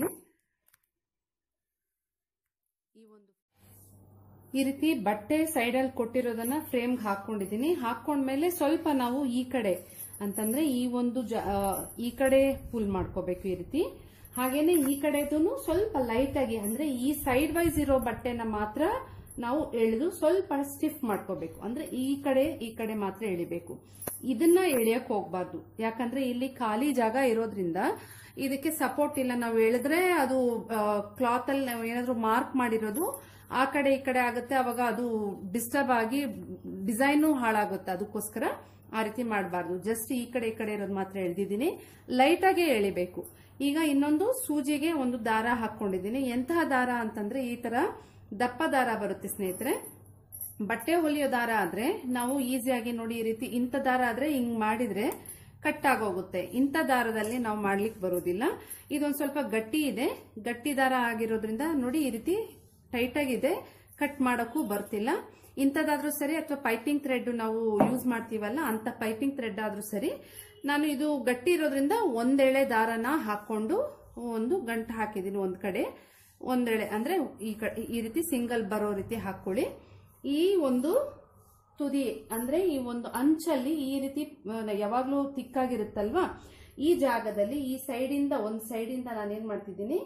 ಈ ರೀತಿ ಬಟ್ಟೆ ಸೈಡಲ್ಲಿ ಕೊಟ್ಟಿರೋದನ್ನ ಫ್ರೇಮ್ಗೆ ಹಾಕೊಂಡಿದ್ದೀನಿ ಹಾಕೊಂಡ್ಮೇಲೆ ಸ್ವಲ್ಪ ನಾವು ಈ ಕಡೆ ಅಂತಂದ್ರೆ ಈ ಒಂದು ಜ ಆ, ಈ ಕಡೆ ಪುಲ್ ಮಾಡ್ಕೋಬೇಕು ಈ ರೀತಿ ಹಾಗೇನೆ ಈ ಕಡೆದೂ ಸ್ವಲ್ಪ ಲೈಟ್ ಆಗಿ ಅಂದ್ರೆ ಈ ಸೈಡ್ ವೈಸ್ ಇರೋ ಬಟ್ಟೆನ ಮಾತ್ರ ನಾವು ಎಳೆದು ಸ್ವಲ್ಪ ಸ್ಟಿಫ್ ಮಾಡ್ಕೋಬೇಕು ಅಂದ್ರೆ ಈ ಕಡೆ ಈ ಕಡೆ ಮಾತ್ರ ಎಳಿಬೇಕು ಇದನ್ನ ಎಳೆಯಕ್ ಹೋಗ್ಬಾರ್ದು ಯಾಕಂದ್ರೆ ಇಲ್ಲಿ ಖಾಲಿ ಜಾಗ ಇರೋದ್ರಿಂದ ಇದಕ್ಕೆ ಸಪೋರ್ಟ್ ಇಲ್ಲ ನಾವು ಎಳೆದ್ರೆ ಅದು ಕ್ಲಾತ್ ಅಲ್ಲಿ ನಾವು ಏನಾದ್ರು ಮಾರ್ಕ್ ಮಾಡಿರೋದು ಆ ಕಡೆ ಈ ಕಡೆ ಆಗುತ್ತೆ ಅವಾಗ ಅದು ಡಿಸ್ಟರ್ಬ್ ಆಗಿ ಡಿಸೈನು ಹಾಳಾಗುತ್ತೆ ಅದಕ್ಕೋಸ್ಕರ ಆ ರೀತಿ ಮಾಡಬಾರ್ದು ಜಸ್ಟ್ ಈ ಕಡೆ ಈ ಕಡೆ ಇರೋದು ಮಾತ್ರ ಎಳೆದಿದ್ದೀನಿ ಲೈಟ್ ಆಗಿ ಎಳಿಬೇಕು ಈಗ ಇನ್ನೊಂದು ಸೂಜಿಗೆ ಒಂದು ದಾರ ಹಾಕೊಂಡಿದ್ದೀನಿ ಎಂತಹ ದಾರ ಅಂತಂದ್ರೆ ಈ ತರ ದಪ್ಪ ದಾರ ಬರುತ್ತೆ ಸ್ನೇಹಿತರೆ ಬಟ್ಟೆ ಹೊಲಿಯೋ ದಾರ ಆದ್ರೆ ನಾವು ಈಸಿಯಾಗಿ ನೋಡಿ ಈ ರೀತಿ ಇಂಥ ದಾರ ಆದ್ರೆ ಹಿಂಗ್ ಮಾಡಿದ್ರೆ ಕಟ್ ಆಗೋಗುತ್ತೆ ಇಂಥ ದಾರದಲ್ಲಿ ನಾವು ಮಾಡ್ಲಿಕ್ಕೆ ಬರೋದಿಲ್ಲ ಇದೊಂದ್ ಸ್ವಲ್ಪ ಗಟ್ಟಿ ಇದೆ ಗಟ್ಟಿ ದಾರ ಆಗಿರೋದ್ರಿಂದ ನೋಡಿ ಈ ರೀತಿ ಟೈಟ್ ಆಗಿದೆ ಕಟ್ ಮಾಡೋಕ್ಕೂ ಬರ್ತಿಲ್ಲ ಇಂಥದ್ದಾದ್ರೂ ಸರಿ ಅಥವಾ ಪೈಪಿಂಗ್ ಥ್ರೆಡ್ ನಾವು ಯೂಸ್ ಮಾಡ್ತೀವಲ್ಲ ಅಂತ ಪೈಪಿಂಗ್ ಥ್ರೆಡ್ ಆದ್ರೂ ಸರಿ ನಾನು ಇದು ಗಟ್ಟಿ ಇರೋದ್ರಿಂದ ಒಂದೆಳೆ ದಾರನ ಹಾಕೊಂಡು ಒಂದು ಗಂಟು ಹಾಕಿದ್ದೀನಿ ಒಂದ್ ಕಡೆ ಒಂದೆಳೆ ಅಂದ್ರೆ ಈ ಕ- ಈ ರೀತಿ ಸಿಂಗಲ್ ಬರೋ ರೀತಿ ಹಾಕೊಳ್ಳಿ ಈ ಒಂದು ತುದಿ ಅಂದ್ರೆ ಈ ಒಂದು ಅಂಚಲ್ಲಿ ಈ ರೀತಿ ಆ, ಯಾವಾಗ್ಲೂ ತಿಕ್ಕಾಗಿರುತ್ತಲ್ವಾ ಈ ಜಾಗದಲ್ಲಿ ಈ ಸೈಡಿಂದ ಒಂದು ಸೈಡಿಂದ ನಾನೇನ್ ಮಾಡ್ತಿದ್ದೀನಿ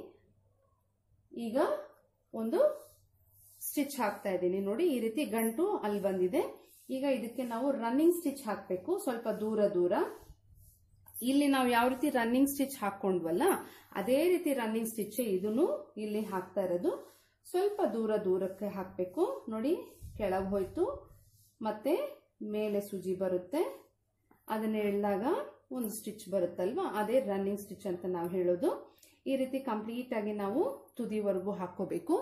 ಈಗ ಒಂದು ಸ್ಟಿಚ್ ಹಾಕ್ತಾ ಇದ್ದೀನಿ ನೋಡಿ ಈ ರೀತಿ ಗಂಟು ಅಲ್ಲಿ ಬಂದಿದೆ ಈಗ ಇದಕ್ಕೆ ನಾವು ರನ್ನಿಂಗ್ ಸ್ಟಿಚ್ ಹಾಕಬೇಕು ಸ್ವಲ್ಪ ದೂರ ದೂರ ಇಲ್ಲಿ ನಾವು ಯಾವ ರೀತಿ ರನ್ನಿಂಗ್ ಸ್ಟಿಚ್ ಹಾಕೊಂಡ್ವಲ್ಲ ಅದೇ ರೀತಿ ರನ್ನಿಂಗ್ ಸ್ಟಿಚ್ ಇದನ್ನು ಇಲ್ಲಿ ಹಾಕ್ತಾ ಇರೋದು ಸ್ವಲ್ಪ ದೂರ ದೂರಕ್ಕೆ ಹಾಕಬೇಕು ನೋಡಿ ಕೆಳಗೆ ಹೋಯ್ತು ಮತ್ತೆ ಮೇಲೆ ಸೂಜಿ ಬರುತ್ತೆ ಅದನ್ನ ಎಳೆದಾಗ ಒಂದು ಸ್ಟಿಚ್ ಬರುತ್ತಲ್ವಾ ಅದೇ ರನ್ನಿಂಗ್ ಸ್ಟಿಚ್ ಅಂತ ನಾವು ಹೇಳೋದು ಈ ರೀತಿ ಕಂಪ್ಲೀಟ್ ಆಗಿ ನಾವು ತುದಿವರೆಗೂ ಹಾಕೋಬೇಕು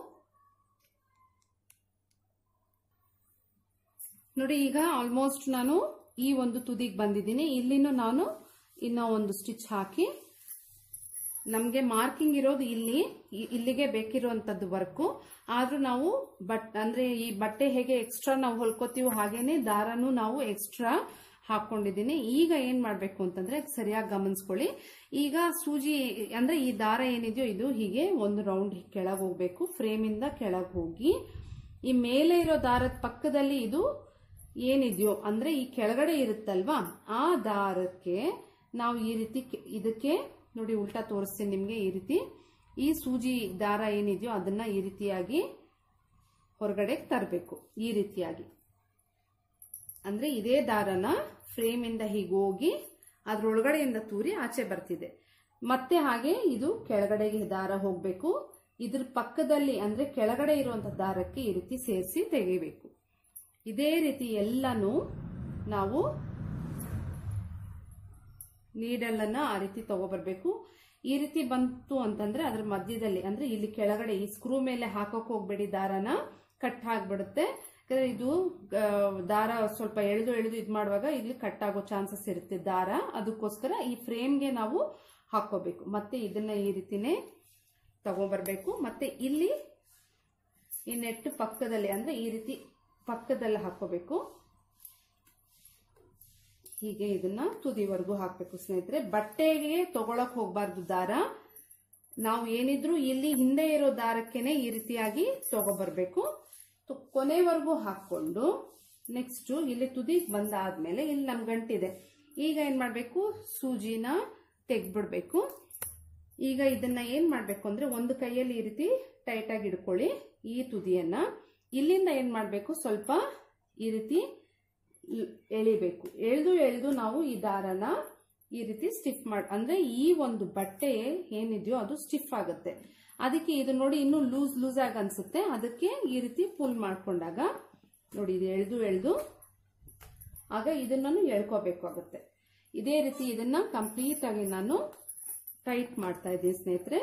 ನೋಡಿ ಈಗ ಆಲ್ಮೋಸ್ಟ್ ನಾನು ಈ ಒಂದು ತುದಿಗೆ ಬಂದಿದ್ದೀನಿ ಇಲ್ಲಿನೂ ನಾನು ಇನ್ನೂ ಒಂದು ಸ್ಟಿಚ್ ಹಾಕಿ ನಮಗೆ ಮಾರ್ಕಿಂಗ್ ಇರೋದು ಇಲ್ಲಿ ಇ- ಇಲ್ಲಿಗೆ ಬೇಕಿರುವಂತದ್ದು ವರ್ಕು ಆದ್ರೂ ನಾವು ಬಟ್ ಅಂದ್ರೆ ಈ ಬಟ್ಟೆ ಹೇಗೆ ಎಕ್ಸ್ಟ್ರಾ ನಾವು ಹೊಲ್ಕೋತೀವೋ ಹಾಗೇನೆ ದಾರನೂ ನಾವು ಎಕ್ಸ್ಟ್ರಾ ಹಾಕೊಂಡಿದ್ದೀನಿ ಈಗ ಏನ್ ಮಾಡ್ಬೇಕು ಅಂತಂದ್ರೆ ಸರಿಯಾಗಿ ಗಮನಿಸ್ಕೊಳ್ಳಿ ಈಗ ಸೂಜಿ ಅಂದ್ರೆ ಈ ದಾರ ಏನಿದೆಯೋ ಇದು ಹೀಗೆ ಒಂದು ರೌಂಡ್ ಕೆಳಗೆ ಹೋಗ್ಬೇಕು ಫ್ರೇಮ್ ಇಂದ ಕೆಳಗೆ ಹೋಗಿ ಈ ಮೇಲೆ ಇರೋ ದಾರದ ಪಕ್ಕದಲ್ಲಿ ಇದು ಏನಿದೆಯೋ ಅಂದ್ರೆ ಈ ಕೆಳಗಡೆ ಇರುತ್ತಲ್ವಾ ಆ ದಾರಕ್ಕೆ ನಾವು ಈ ರೀತಿ ಕೆ- ಇದಕ್ಕೆ ನೋಡಿ ಉಲ್ಟಾ ತೋರಿಸ್ತೀನಿ ನಿಮ್ಗೆ ಈ ರೀತಿ ಈ ಸೂಜಿ ದಾರ ಏನಿದೆಯೋ ಅದನ್ನ ಈ ರೀತಿಯಾಗಿ ಹೊರಗಡೆ ತರಬೇಕು ಈ ರೀತಿಯಾಗಿ ಅಂದ್ರೆ ಇದೇ ದಾರನ ಫ್ರೇಮ್ ಇಂದ ಹೀಗೆ ಹೋಗಿ ಅದ್ರೊಳಗಡೆಯಿಂದ ತೂರಿ ಆಚೆ ಬರ್ತಿದೆ ಮತ್ತೆ ಹಾಗೆ ಇದು ಕೆಳಗಡೆಗೆ ದಾರ ಹೋಗ್ಬೇಕು ಇದ್ರ ಪಕ್ಕದಲ್ಲಿ ಅಂದ್ರೆ ಕೆಳಗಡೆ ಇರುವಂತ ದಾರಕ್ಕೆ ಈ ರೀತಿ ಸೇರಿಸಿ ತೆಗಿಬೇಕು ಇದೇ ರೀತಿ ಎಲ್ಲನೂ ನಾವು ನೀಡಲನ್ನ ಆ ರೀತಿ ತಗೋಬರ್ಬೇಕು ಈ ರೀತಿ ಬಂತು ಅಂತಂದ್ರೆ ಅದ್ರ ಮಧ್ಯದಲ್ಲಿ ಅಂದ್ರೆ ಇಲ್ಲಿ ಕೆಳಗಡೆ ಈ ಸ್ಕ್ರೂ ಮೇಲೆ ಹಾಕೋಕ್ ಹೋಗ್ಬೇಡಿ ದಾರನ ಕಟ್ ಆಗ್ಬಿಡುತ್ತೆ ಯಾಕಂದ್ರೆ ಇದು ಆ, ದಾರ ಸ್ವಲ್ಪ ಎಳೆದು ಎಳೆದು ಇದ್ ಮಾಡುವಾಗ ಇಲ್ಲಿ ಕಟ್ ಆಗೋ ಚಾನ್ಸಸ್ ಇರುತ್ತೆ ದಾರ ಅದಕ್ಕೋಸ್ಕರ ಈ ಫ್ರೇಮ್ಗೆ ನಾವು ಹಾಕೋಬೇಕು ಮತ್ತೆ ಇದನ್ನ ಈ ರೀತಿನೇ ತಗೊಂಡ್ಬರ್ಬೇಕು ಮತ್ತೆ ಇಲ್ಲಿ ಈ ನೆಟ್ ಪಕ್ಕದಲ್ಲಿ ಅಂದ್ರೆ ಈ ರೀತಿ ಪಕ್ಕದಲ್ಲಿ ಹಾಕೋಬೇಕು ಹೀಗೆ ಇದನ್ನ ತುದಿವರೆಗೂ ಹಾಕ್ಬೇಕು ಸ್ನೇಹಿತರೆ ಬಟ್ಟೆಗೆ ತಗೊಳಕ್ ಹೋಗ್ಬಾರ್ದು ದಾರ ನಾವು ಏನಿದ್ರು ಇಲ್ಲಿ ಹಿಂದೆ ಇರೋ ದಾರಕ್ಕೆನೆ ಈ ರೀತಿಯಾಗಿ ತಗೊಬರ್ಬೇಕು ತು- ಕೊನೆವರೆಗೂ ಹಾಕೊಂಡು ನೆಕ್ಸ್ಟ್ ಇಲ್ಲಿ ತುದಿಗೆ ಬಂದಾದ್ಮೇಲೆ ಇಲ್ಲಿ ನಮ್ ಗಂಟಿದೆ ಈಗ ಏನ್ ಮಾಡ್ಬೇಕು ಸೂಜಿನ ತೆಗ್ದ್ಬಿಡ್ಬೇಕು ಈಗ ಇದನ್ನ ಏನ್ ಮಾಡ್ಬೇಕು ಅಂದ್ರೆ ಒಂದು ಕೈಯಲ್ಲಿ ಈ ರೀತಿ ಟೈಟ್ ಆಗಿ ಹಿಡ್ಕೊಳ್ಳಿ ಈ ತುದಿಯನ್ನ ಇಲ್ಲಿಂದ ಏನ್ ಮಾಡ್ಬೇಕು ಸ್ವಲ್ಪ ಈ ರೀತಿ ಇ- ಎಳಿಬೇಕು ಎಳೆದು ಎಳೆದು ನಾವು ಈ ದಾರನ ಈ ರೀತಿ ಸ್ಟಿಫ್ ಮಾಡ್ ಅಂದ್ರೆ ಈ ಒಂದು ಬಟ್ಟೆ ಏನಿದೆಯೋ ಅದು ಸ್ಟಿಫ್ ಆಗುತ್ತೆ ಅದಕ್ಕೆ ಇದು ನೋಡಿ ಇನ್ನೂ ಲೂಸ್ ಲೂಸ್ ಆಗಿ ಅನ್ಸುತ್ತೆ ಅದಕ್ಕೆ ಈ ರೀತಿ ಪುಲ್ ಮಾಡ್ಕೊಂಡಾಗ ನೋಡಿ ಇದು ಎಳೆದು ಎಳೆದು ಆಗ ಇದನ್ನು ಎಳ್ಕೋಬೇಕಾಗುತ್ತೆ ಇದೇ ರೀತಿ ಇದನ್ನ ಕಂಪ್ಲೀಟ್ ಆಗಿ ನಾನು ಟೈಟ್ ಮಾಡ್ತಾ ಇದ್ದೀನಿ ಸ್ನೇಹಿತರೆ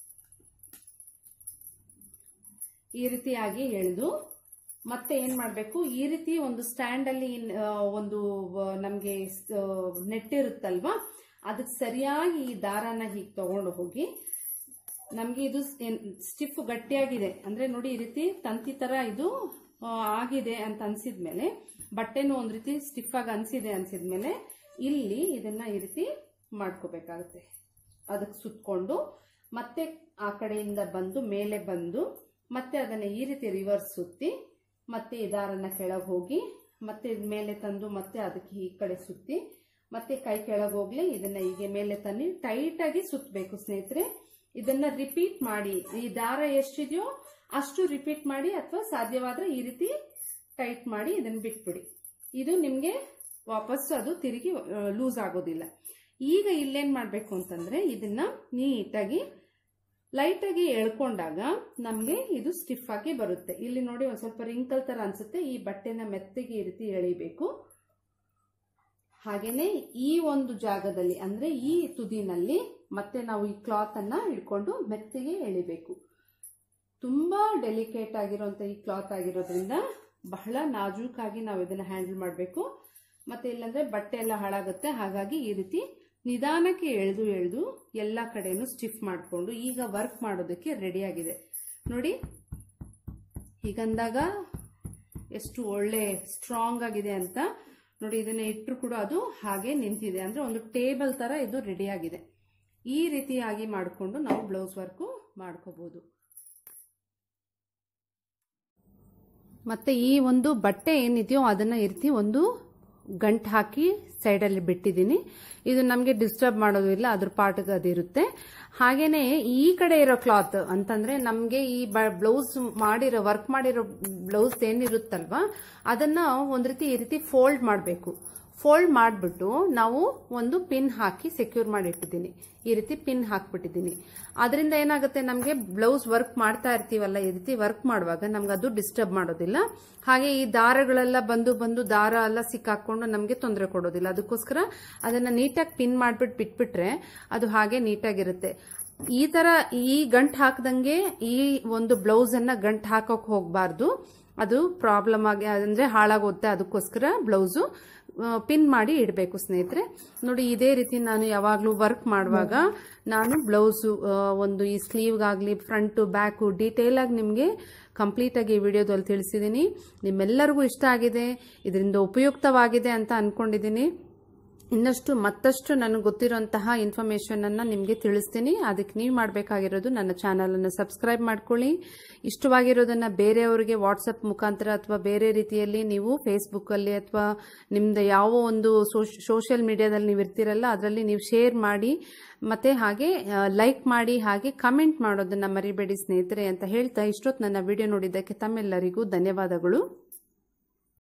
ಈ ರೀತಿಯಾಗಿ ಎಳೆದು ಮತ್ತೆ ಏನ್ ಮಾಡ್ಬೇಕು ಈ ರೀತಿ ಒಂದು ಸ್ಟ್ಯಾಂಡ್ ಅಲ್ಲಿ ಇನ್- ಆ, ಒಂದು ಆ, ನಮ್ಗೆ ನೆಟ್ ಇರುತ್ತಲ್ವಾ ಅದಕ್ಕೆ ಸರಿಯಾಗಿ ಈ ದಾರಾನ ಹೀಗೆ ತಗೊಂಡು ಹೋಗಿ ನಮ್ಗೆ ಇದು ಸ್ಟಿಫ್ ಗಟ್ಟಿಯಾಗಿದೆ ಅಂದ್ರೆ ನೋಡಿ ಈ ರೀತಿ ತಂತಿ ತರ ಇದು ಆ, ಆಗಿದೆ ಅಂತ ಅನ್ಸಿದ್ಮೇಲೆ ಬಟ್ಟೆನೂ ಒಂದ್ ರೀತಿ ಸ್ಟಿಫ್ ಆಗಿ ಅನ್ಸಿದೆ ಅನ್ಸಿದ್ಮೇಲೆ ಇಲ್ಲಿ ಇದನ್ನ ಈ ರೀತಿ ಮಾಡ್ಕೋಬೇಕಾಗುತ್ತೆ ಅದಕ್ಕೆ ಸುತ್ಕೊಂಡು ಮತ್ತೆ ಆ ಕಡೆಯಿಂದ ಬಂದು ಮೇಲೆ ಬಂದು ಮತ್ತೆ ಅದನ್ನ ಈ ರೀತಿ ರಿವರ್ಸ್ ಸುತ್ತಿ ಮತ್ತೆ ಈ ದಾರನ ಕೆಳಗೆ ಹೋಗಿ ಮತ್ತೆ ಇದ್ ಮೇಲೆ ತಂದು ಮತ್ತೆ ಅದಕ್ಕೆ ಈ ಕಡೆ ಸುತ್ತಿ ಮತ್ತೆ ಕೈ ಕೆಳಗೆ ಹೋಗ್ಲಿ ಇದನ್ನ ಹೀಗೆ ಮೇಲೆ ತನ್ನಿ ಟೈಟ್ ಆಗಿ ಸುತ್ತಬೇಕು ಸ್ನೇಹಿತರೆ ಇದನ್ನ ರಿಪೀಟ್ ಮಾಡಿ ಈ ದಾರ ಎಷ್ಟಿದೆಯೋ ಅಷ್ಟು ರಿಪೀಟ್ ಮಾಡಿ ಅಥವಾ ಸಾಧ್ಯವಾದ್ರೆ ಈ ರೀತಿ ಟೈಟ್ ಮಾಡಿ ಇದನ್ನ ಬಿಟ್ಬಿಡಿ ಇದು ನಿಮ್ಗೆ ವಾಪಸ್ ಅದು ತಿರುಗಿ ಲೂಸ್ ಆಗೋದಿಲ್ಲ ಈಗ ಇಲ್ಲೇನ್ ಮಾಡ್ಬೇಕು ಅಂತಂದ್ರೆ ಇದನ್ನ ನೀಟಾಗಿ ಲೈಟ್ ಆಗಿ ಎಳ್ಕೊಂಡಾಗ ನಮ್ಗೆ ಇದು ಸ್ಟಿಫ್ ಆಗಿ ಬರುತ್ತೆ ಇಲ್ಲಿ ನೋಡಿ ಒಂದ್ ಸ್ವಲ್ಪ ರಿಂಕಲ್ ತರ ಅನ್ಸುತ್ತೆ ಈ ಬಟ್ಟೆನ ಮೆತ್ತಗೆ ಈ ರೀತಿ ಎಳಿಬೇಕು ಹಾಗೇನೆ ಈ ಒಂದು ಜಾಗದಲ್ಲಿ ಅಂದ್ರೆ ಈ ತುದಿನಲ್ಲಿ ಮತ್ತೆ ನಾವು ಈ ಕ್ಲಾತ್ ಅನ್ನ ಹಿಡ್ಕೊಂಡು ಮೆತ್ತಗೆ ಎಳಿಬೇಕು ತುಂಬಾ ಡೆಲಿಕೇಟ್ ಆಗಿರುವಂತ ಈ ಕ್ಲಾತ್ ಆಗಿರೋದ್ರಿಂದ ಬಹಳ ನಾಜೂಕಾಗಿ ನಾವು ಇದನ್ನ ಹ್ಯಾಂಡಲ್ ಮಾಡಬೇಕು ಮತ್ತೆ ಇಲ್ಲಾಂದ್ರೆ ಬಟ್ಟೆ ಎಲ್ಲ ಹಾಳಾಗುತ್ತೆ ಹಾಗಾಗಿ ಈ ರೀತಿ ನಿಧಾನಕ್ಕೆ ಎಳೆದು ಎಳೆದು ಎಲ್ಲ ಕಡೆನೂ ಸ್ಟಿಫ್ ಮಾಡಿಕೊಂಡು ಈಗ ವರ್ಕ್ ಮಾಡೋದಕ್ಕೆ ರೆಡಿ ಆಗಿದೆ ನೋಡಿ ಹೀಗಂದಾಗ ಎಷ್ಟು ಒಳ್ಳೆ ಸ್ಟ್ರಾಂಗ್ ಆಗಿದೆ ಅಂತ ನೋಡಿ ಇದನ್ನ ಇಟ್ಟರು ಕೂಡ ಅದು ಹಾಗೆ ನಿಂತಿದೆ ಅಂದ್ರೆ ಒಂದು ಟೇಬಲ್ ತರ ಇದು ರೆಡಿ ಆಗಿದೆ ಈ ರೀತಿಯಾಗಿ ಮಾಡಿಕೊಂಡು ನಾವು ಬ್ಲೌಸ್ ವರ್ಕು ಮಾಡ್ಕೋಬಹುದು ಮತ್ತೆ ಈ ಒಂದು ಬಟ್ಟೆ ಏನಿದೆಯೋ ಅದನ್ನ ಈ ರೀತಿ ಒಂದು ಗಂಟು ಹಾಕಿ ಸೈಡಲ್ಲಿ ಬಿಟ್ಟಿದ್ದೀನಿ ಇದು ನಮಗೆ ಡಿಸ್ಟರ್ಬ್ ಮಾಡೋದು ಇಲ್ಲ ಅದ್ರ ಪಾಟ್ಗೆ ಅದಿರುತ್ತೆ ಹಾಗೇನೆ ಈ ಕಡೆ ಇರೋ ಕ್ಲಾತ್ ಅಂತಂದ್ರೆ ನಮಗೆ ಈ ಬ್ಲೌಸ್ ಮಾಡಿರೋ ವರ್ಕ್ ಮಾಡಿರೋ ಬ್ಲೌಸ್ ಏನಿರುತ್ತಲ್ವಾ ಅದನ್ನ ಒಂದ್ ರೀತಿ ಈ ರೀತಿ ಫೋಲ್ಡ್ ಮಾಡಬೇಕು ಫೋಲ್ಡ್ ಮಾಡಿಬಿಟ್ಟು ನಾವು ಒಂದು ಪಿನ್ ಹಾಕಿ ಸೆಕ್ಯೂರ್ ಮಾಡಿ ಇಟ್ಟಿದ್ದೀನಿ ಈ ರೀತಿ ಪಿನ್ ಹಾಕ್ಬಿಟ್ಟಿದ್ದೀನಿ ಅದರಿಂದ ಏನಾಗುತ್ತೆ ನಮಗೆ ಬ್ಲೌಸ್ ವರ್ಕ್ ಮಾಡ್ತಾ ಇರ್ತೀವಲ್ಲ ಈ ರೀತಿ ವರ್ಕ್ ಮಾಡುವಾಗ ನಮ್ಗೆ ಅದು ಡಿಸ್ಟರ್ಬ್ ಮಾಡೋದಿಲ್ಲ ಹಾಗೆ ಈ ದಾರಗಳೆಲ್ಲ ಬಂದು ಬಂದು ದಾರ ಎಲ್ಲ ಸಿಕ್ಕಾಕೊಂಡು ನಮಗೆ ತೊಂದರೆ ಕೊಡೋದಿಲ್ಲ ಅದಕ್ಕೋಸ್ಕರ ಅದನ್ನ ನೀಟಾಗಿ ಪಿನ್ ಮಾಡ್ಬಿಟ್ಟು ಬಿಟ್ಬಿಟ್ರೆ ಅದು ಹಾಗೆ ನೀಟಾಗಿರುತ್ತೆ ಈ ತರ ಈ ಗಂಟ್ ಹಾಕ್ದಂಗೆ ಈ ಒಂದು ಬ್ಲೌಸ್ ಅನ್ನ ಗಂಟ್ ಹಾಕೋಕ್ ಹೋಗ್ಬಾರ್ದು ಅದು ಪ್ರಾಬ್ಲಮ್ ಆಗಿ ಅಂದ್ರೆ ಹಾಳಾಗುತ್ತೆ ಅದಕ್ಕೋಸ್ಕರ ಬ್ಲೌಸು ಪಿನ್ ಮಾಡಿ ಇಡಬೇಕು ಸ್ನೇಹಿತರೆ ನೋಡಿ ಇದೇ ರೀತಿ ನಾನು ಯಾವಾಗಲೂ ವರ್ಕ್ ಮಾಡುವಾಗ ನಾನು ಬ್ಲೌಸು ಒಂದು ಈ ಸ್ಲೀವ್ಗಾಗ್ಲಿ ಫ್ರಂಟು ಬ್ಯಾಕು ಡೀಟೇಲ್ ಆಗಿ ನಿಮಗೆ ಕಂಪ್ಲೀಟಾಗಿ ಈ ವಿಡಿಯೋದಲ್ಲಿ ತಿಳಿಸಿದ್ದೀನಿ ನಿಮ್ಮೆಲ್ಲರಿಗೂ ಇಷ್ಟ ಆಗಿದೆ ಇದರಿಂದ ಉಪಯುಕ್ತವಾಗಿದೆ ಅಂತ ಅಂದ್ಕೊಂಡಿದ್ದೀನಿ ಇನ್ನಷ್ಟು ಮತ್ತಷ್ಟು ನನಗೆ ಗೊತ್ತಿರೋಂತಹ ಇನ್ಫಾರ್ಮೇಷನನ್ನು ನಿಮಗೆ ತಿಳಿಸ್ತೀನಿ ಅದಕ್ಕೆ ನೀವು ಮಾಡಬೇಕಾಗಿರೋದು ನನ್ನ ಚಾನಲನ್ನು ಸಬ್ಸ್ಕ್ರೈಬ್ ಮಾಡ್ಕೊಳ್ಳಿ ಇಷ್ಟವಾಗಿರೋದನ್ನು ಬೇರೆಯವರಿಗೆ ವಾಟ್ಸಪ್ ಮುಖಾಂತರ ಅಥವಾ ಬೇರೆ ರೀತಿಯಲ್ಲಿ ನೀವು ಫೇಸ್ಬುಕ್ಕಲ್ಲಿ ಅಥವಾ ನಿಮ್ಮದು ಯಾವ ಒಂದು ಸೋಷಿಯಲ್ ಮೀಡಿಯಾದಲ್ಲಿ ನೀವು ಇರ್ತೀರಲ್ಲ ಅದರಲ್ಲಿ ನೀವು ಶೇರ್ ಮಾಡಿ ಮತ್ತು ಹಾಗೆ ಲೈಕ್ ಮಾಡಿ ಹಾಗೆ ಕಮೆಂಟ್ ಮಾಡೋದನ್ನು ಮರಿಬೇಡಿ ಸ್ನೇಹಿತರೆ ಅಂತ ಹೇಳ್ತಾ ಇಷ್ಟೊತ್ತು ನನ್ನ ವಿಡಿಯೋ ನೋಡಿದ್ದಕ್ಕೆ ತಮ್ಮೆಲ್ಲರಿಗೂ ಧನ್ಯವಾದಗಳು